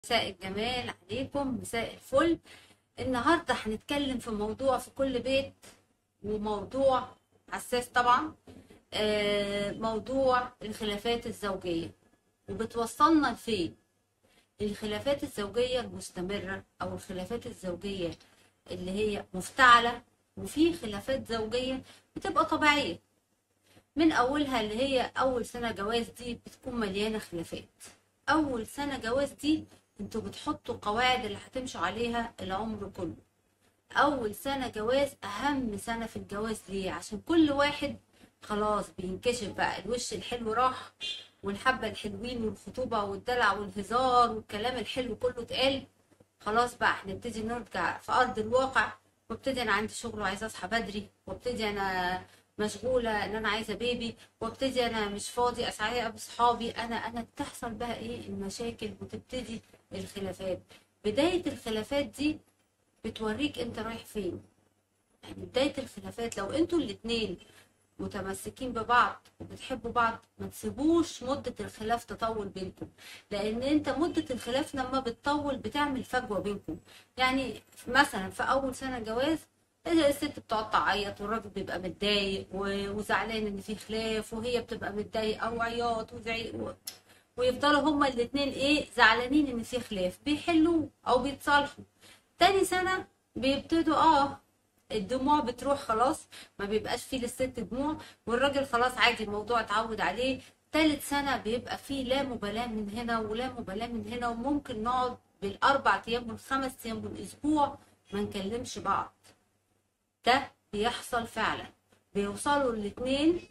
مساء الجمال عليكم مساء الفل النهارده هنتكلم في موضوع في كل بيت وموضوع حساس طبعا آه، موضوع الخلافات الزوجية وبتوصلنا لفين الخلافات الزوجية المستمرة أو الخلافات الزوجية اللي هي مفتعلة وفي خلافات زوجية بتبقى طبيعية من أولها اللي هي أول سنة جواز دي بتكون مليانة خلافات أول سنة جواز دي انتوا بتحطوا قواعد اللي هتمشوا عليها العمر كله أول سنة جواز أهم سنة في الجواز ليه عشان كل واحد خلاص بينكشف بقى الوش الحلو راح والحبة الحلوين والخطوبة والدلع والهزار والكلام الحلو كله اتقال خلاص بقى هنبتدي نرجع في أرض الواقع وابتدي أنا عندي شغل وعايزة أصحى بدري وابتدي أنا مشغولة إن أنا عايزة بيبي وابتدي أنا مش فاضي أسعى بصحابي أنا أنا بتحصل بقى إيه المشاكل وتبتدي الخلافات بداية الخلافات دي بتوريك أنت رايح فين يعني بداية الخلافات لو انتوا الاتنين متمسكين ببعض وبتحبوا بعض ما تسيبوش مدة الخلاف تطول بينكم لان انت مدة الخلاف لما بتطول بتعمل فجوة بينكم يعني مثلا في اول سنة جواز الست بتقعد تعيط والراجل بيبقى متضايق و- وزعلان ان في خلاف وهي بتبقى متضايقة وعياط وزعيق و... ويفضلوا هما الاتنين ايه زعلانين ان في خلاف بيحلوه او بيتصالحوا تاني سنة بيبتدوا اه الدموع بتروح خلاص ما بيبقاش فيه للست دموع والراجل خلاص عادي الموضوع اتعود عليه تالت سنة بيبقى فيه لا مبالاة من هنا ولا مبالاة من هنا وممكن نقعد بالأربع أيام والخمس أيام والأسبوع ما نكلمش بعض ده بيحصل فعلا بيوصلوا الاتنين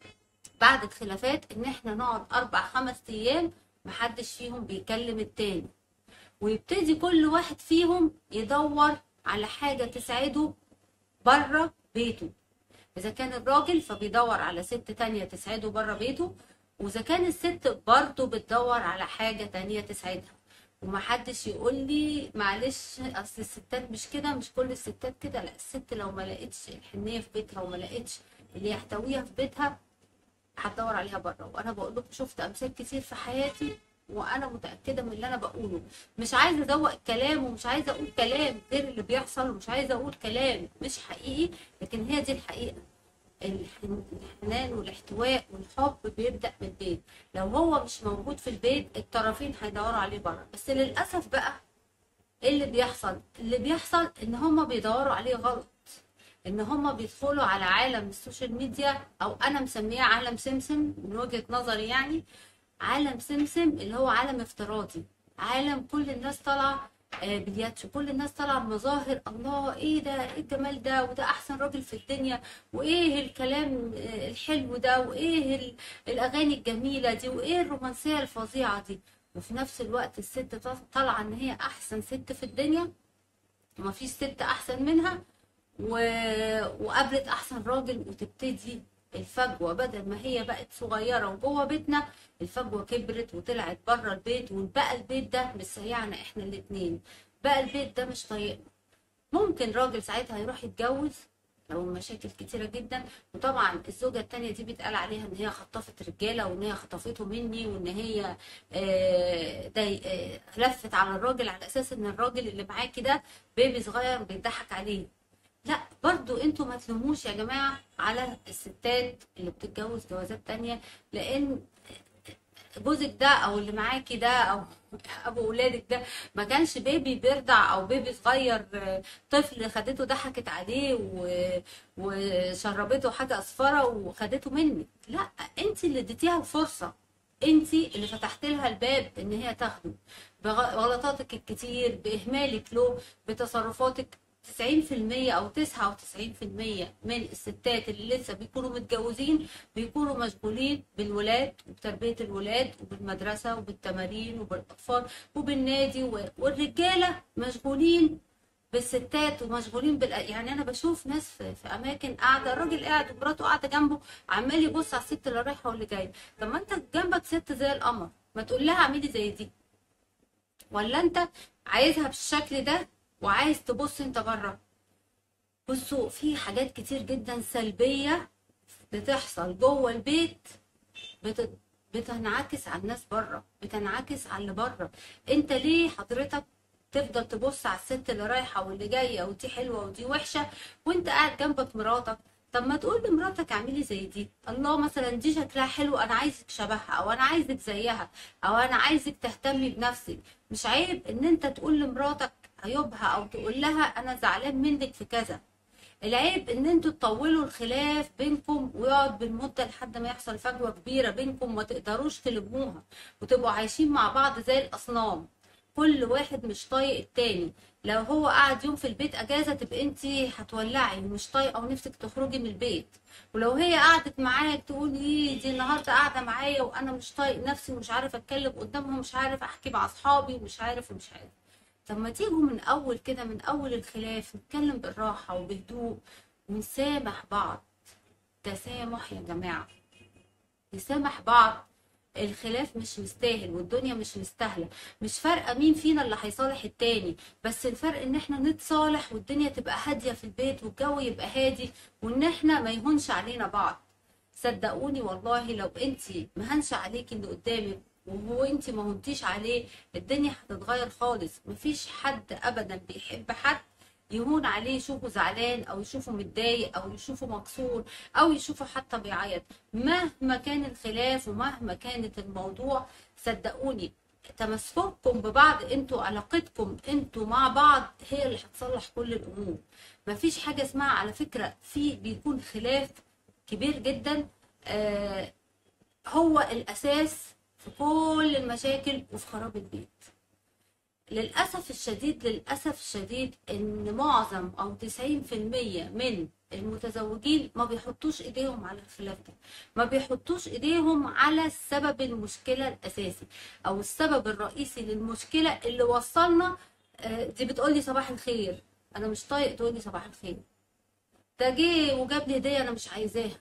بعد الخلافات ان احنا نقعد اربع خمس ايام محدش فيهم بيكلم التاني ويبتدي كل واحد فيهم يدور على حاجة تسعده بره بيته إذا كان الراجل فبيدور على ست تانية تسعده بره بيته وإذا كان الست برضه بتدور على حاجة تانية تسعدها ومحدش يقول لي معلش اصل الستات مش كده مش كل الستات كده لا الست لو ما لقتش الحنيه في بيتها وما لقتش اللي يحتويها في بيتها هتدور عليها بره وانا بقول لكم شفت امثال كتير في حياتي وانا متاكده من اللي انا بقوله مش عايزه ازوق الكلام ومش عايزه اقول كلام غير اللي بيحصل ومش عايزه اقول كلام مش حقيقي لكن هي دي الحقيقه الحن- الحنان والاحتواء والحب بيبدا من البيت لو هو مش موجود في البيت الطرفين هيدوروا عليه بره بس للاسف بقى ايه اللي بيحصل اللي بيحصل ان هما بيدوروا عليه غلط ان هما بيدخلوا على عالم السوشيال ميديا او انا مسميه عالم سمسم من وجهة نظري يعني عالم سمسم اللي هو عالم افتراضي عالم كل الناس طالعه آه، بالياتش كل الناس طالعه بمظاهر الله ايه ده ايه الجمال ده وده احسن راجل في الدنيا وايه الكلام آه، الحلو ده وايه ال- الاغاني الجميله دي وايه الرومانسيه الفظيعه دي وفي نفس الوقت الست طالعه ان هي احسن ست في الدنيا ومفيش ست احسن منها و... وقابلت احسن راجل وتبتدي الفجوه بدل ما هي بقت صغيره وجوه بيتنا الفجوه كبرت وطلعت بره البيت وبقى البيت ده مش سيعنا احنا الاتنين بقى البيت ده مش طايقنا ممكن راجل ساعتها يروح يتجوز لو المشاكل كتيرة جدا وطبعا الزوجة التانية دي بيتقال عليها ان هي خطفت رجالة وان هي خطفته مني وان هي آه، دي آه، لفت على الراجل على اساس ان الراجل اللي معاكي ده بيبي صغير وبيضحك عليه لا برضو انتوا ما تلوموش يا جماعة على الستات اللي بتتجوز جوازات تانية لان جوزك ده او اللي معاكي ده او ابو ولادك ده ما كانش بيبي بيرضع او بيبي صغير آه، طفل خدته ضحكت عليه و... وشربته حاجه اصفره وخدته منك لا انت اللي اديتيها الفرصه انت اللي فتحت لها الباب ان هي تاخده بغلطاتك الكتير باهمالك له بتصرفاتك 90% او 99% من الستات اللي لسه بيكونوا متجوزين بيكونوا مشغولين بالولاد وبتربية الولاد وبالمدرسة وبالتمارين وبالأطفال وبالنادي و- والرجالة مشغولين بالستات ومشغولين بال يعني انا بشوف ناس في, في اماكن قاعده الراجل قاعد ومراته قاعده جنبه عمال يبص على الست اللي رايحه واللي جايه طب ما انت جنبك ست زي القمر ما تقول لها اعملي زي دي ولا انت عايزها بالشكل ده وعايز تبص انت بره بصوا في حاجات كتير جدا سلبيه بتحصل جوه البيت بت... بتنعكس على الناس بره بتنعكس على اللي بره انت ليه حضرتك تفضل تبص على الست اللي رايحه واللي جايه ودي حلوه ودي وحشه وانت قاعد جنبك مراتك طب ما تقول لمراتك اعملي زي دي الله مثلا دي شكلها حلو انا عايزك شبهها او انا عايزك زيها او انا عايزك تهتمي بنفسك مش عيب ان انت تقول لمراتك عيوبها او تقول لها انا زعلان منك في كذا العيب ان انتوا تطولوا الخلاف بينكم ويقعد بالمدة لحد ما يحصل فجوة كبيرة بينكم وما تقدروش تلموها وتبقوا عايشين مع بعض زي الاصنام كل واحد مش طايق التاني لو هو قاعد يوم في البيت اجازه تبقى انت هتولعي ومش طايقه ونفسك تخرجي من البيت ولو هي قعدت معاك تقول ايه دي النهارده قاعده معايا وانا مش طايق نفسي ومش عارف اتكلم قدامهم مش عارف احكي مع اصحابي ومش عارف ومش عارف طب ما تيجوا من اول كده من اول الخلاف نتكلم بالراحه وبهدوء ونسامح بعض تسامح يا جماعه نسامح بعض الخلاف مش مستاهل والدنيا مش مستاهله مش فارقه مين فينا اللي هيصالح التاني بس الفرق ان احنا نتصالح والدنيا تبقى هاديه في البيت والجو يبقى هادي وان احنا ما يهونش علينا بعض صدقوني والله لو انت مهنش عليكي اللي قدامك وهو انت ما هنتيش عليه الدنيا هتتغير خالص مفيش حد ابدا بيحب حد يهون عليه يشوفه زعلان او يشوفه متضايق او يشوفه مكسور او يشوفه حتى بيعيط مهما كان الخلاف ومهما كانت الموضوع صدقوني تمسككم ببعض انتوا علاقتكم انتوا مع بعض هي اللي هتصلح كل الامور مفيش حاجه اسمها على فكره في بيكون خلاف كبير جدا آه هو الاساس في كل المشاكل وفي خراب البيت للأسف الشديد للأسف الشديد إن معظم أو 90% من المتزوجين ما بيحطوش إيديهم على الخلاف ده ما بيحطوش إيديهم على سبب المشكلة الأساسي أو السبب الرئيسي للمشكلة اللي وصلنا آه، دي بتقولي صباح الخير أنا مش طايق تقولي صباح الخير ده جه وجاب لي هدية أنا مش عايزاها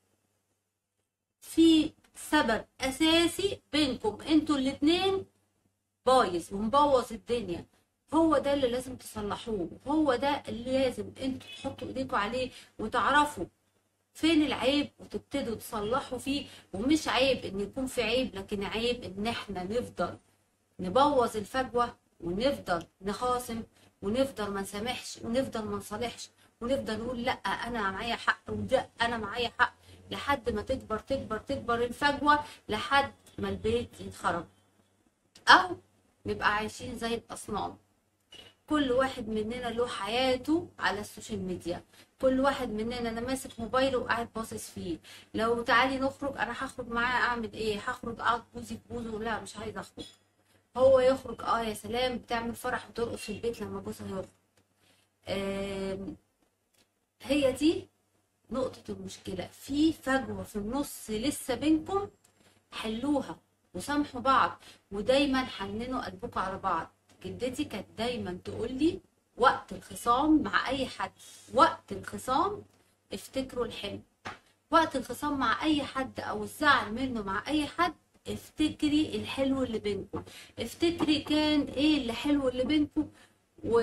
في سبب أساسي بينكم انتوا الاتنين بايظ ومبوظ الدنيا هو ده اللي لازم تصلحوه هو ده اللي لازم انتوا تحطوا ايديكم عليه وتعرفوا فين العيب وتبتدوا تصلحوا فيه ومش عيب ان يكون في عيب لكن عيب ان احنا نفضل نبوظ الفجوة ونفضل نخاصم ونفضل ما نسامحش ونفضل ما نصالحش ونفضل نقول لا انا معايا حق ولا انا معايا حق لحد ما تكبر تكبر تكبر الفجوة لحد ما البيت يتخرب او نبقى عايشين زي الأصنام كل واحد مننا له حياته على السوشيال ميديا كل واحد مننا انا ماسك موبايله وقاعد باصص فيه لو تعالي نخرج انا هخرج معاه اعمل ايه هخرج اقعد بوزي في بوزه لا مش عايزه اخرج هو يخرج اه يا سلام بتعمل فرح وترقص في البيت لما جوزها يخرج آم، هي دي نقطة المشكلة في فجوة في النص لسه بينكم حلوها وسامحوا بعض ودايما حننوا قلبكم على بعض جدتي كانت دايما تقول لي وقت الخصام مع اي حد وقت الخصام افتكروا الحلم وقت الخصام مع اي حد او الزعل منه مع اي حد افتكري الحلو اللي بينكم افتكري كان ايه اللي حلو اللي بينكم و...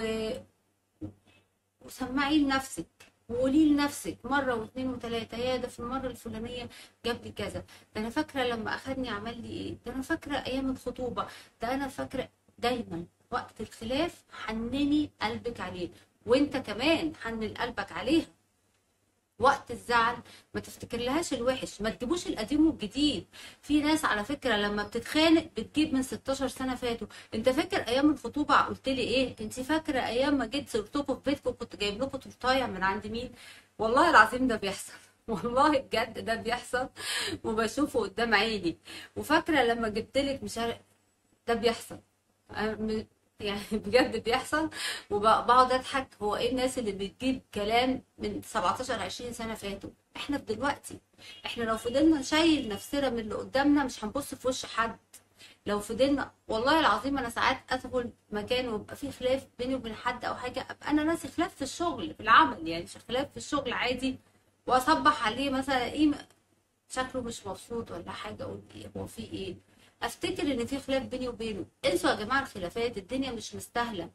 وسمعيه لنفسك وقولي لنفسك مره واثنين وثلاثه يا ده في المره الفلانيه جاب لي كذا ده انا فاكره لما اخدني عمل لي ايه ده انا فاكره ايام الخطوبه ده انا فاكره دايما وقت الخلاف حنني قلبك عليه وانت كمان حنن قلبك عليها وقت الزعل ما تفتكر لهاش الوحش ما تجيبوش القديم والجديد في ناس على فكره لما بتتخانق بتجيب من 16 سنه فاتوا انت فاكر ايام الخطوبه قلت لي ايه انت فاكره ايام ما جيت زرتكم في بيتكم كنت جايب لكم تورتايه من عند مين والله العظيم ده بيحصل والله بجد ده بيحصل وبشوفه قدام عيني وفاكره لما جبت لك مش عارف ده بيحصل أنا م- يعني بجد بيحصل وبقعد اضحك هو ايه الناس اللي بتجيب كلام من 17 20 سنه فاتوا احنا في دلوقتي احنا لو فضلنا نشيل نفسنا من اللي قدامنا مش هنبص في وش حد لو فضلنا والله العظيم انا ساعات ادخل مكان ويبقى فيه خلاف بيني وبين حد او حاجه ابقى انا ناسي خلاف في الشغل في العمل يعني مش خلاف في الشغل عادي واصبح عليه مثلا ايه شكله مش مبسوط ولا حاجه اقول ايه هو في ايه افتكر ان في خلاف بيني وبينه انسوا يا جماعه الخلافات الدنيا مش مستاهله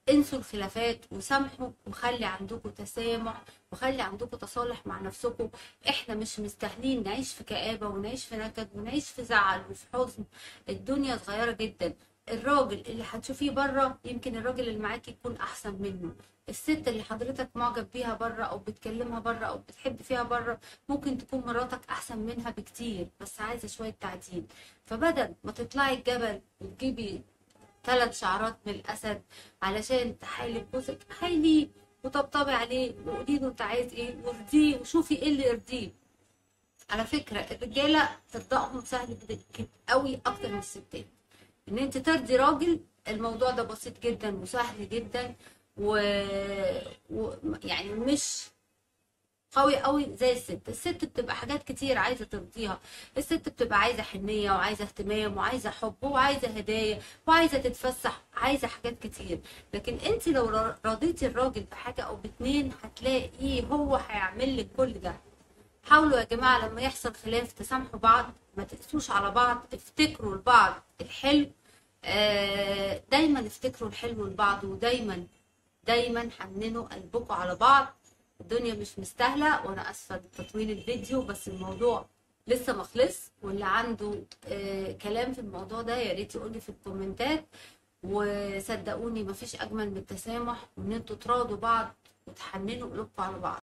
انسوا الخلافات وسامحوا وخلي عندكم تسامح وخلي عندكم تصالح مع نفسكم احنا مش مستاهلين نعيش في كآبة ونعيش في نكد ونعيش في زعل وفي حزن الدنيا صغيرة جدا الراجل اللي هتشوفيه بره يمكن الراجل اللي معاك يكون احسن منه الست اللي حضرتك معجب بيها بره او بتكلمها بره او بتحب فيها بره ممكن تكون مراتك احسن منها بكتير بس عايزه شويه تعديل فبدل ما تطلعي الجبل وتجيبي ثلاث شعرات من الاسد علشان تحايلي جوزك حايليه وطبطبي عليه وقولي له انت عايز ايه وارضيه وشوفي ايه اللي يرضيه على فكره الرجاله ترضائهم سهل جدا قوي اكتر من الستات ان انت ترضي راجل الموضوع ده بسيط جدا وسهل جدا و... و... يعني مش قوي قوي زي الست الست بتبقى حاجات كتير عايزه ترضيها الست بتبقى عايزه حنيه وعايزه اهتمام وعايزه حب وعايزه هدايا وعايزه تتفسح عايزه حاجات كتير لكن انت لو رضيتي الراجل بحاجه او باتنين هتلاقيه هو هيعمل لك كل ده حاولوا يا جماعه لما يحصل خلاف تسامحوا بعض ما تقسوش على بعض افتكروا لبعض الحلو آه، دايما افتكروا الحلو لبعض ودايما دايما حننوا قلبكم على بعض الدنيا مش مستاهله وانا اسفه لتطويل الفيديو بس الموضوع لسه ما خلص واللي عنده آه كلام في الموضوع ده يا ريت يقول لي في الكومنتات وصدقوني مفيش اجمل من التسامح وان انتوا تراضوا بعض وتحننوا قلوبكم على بعض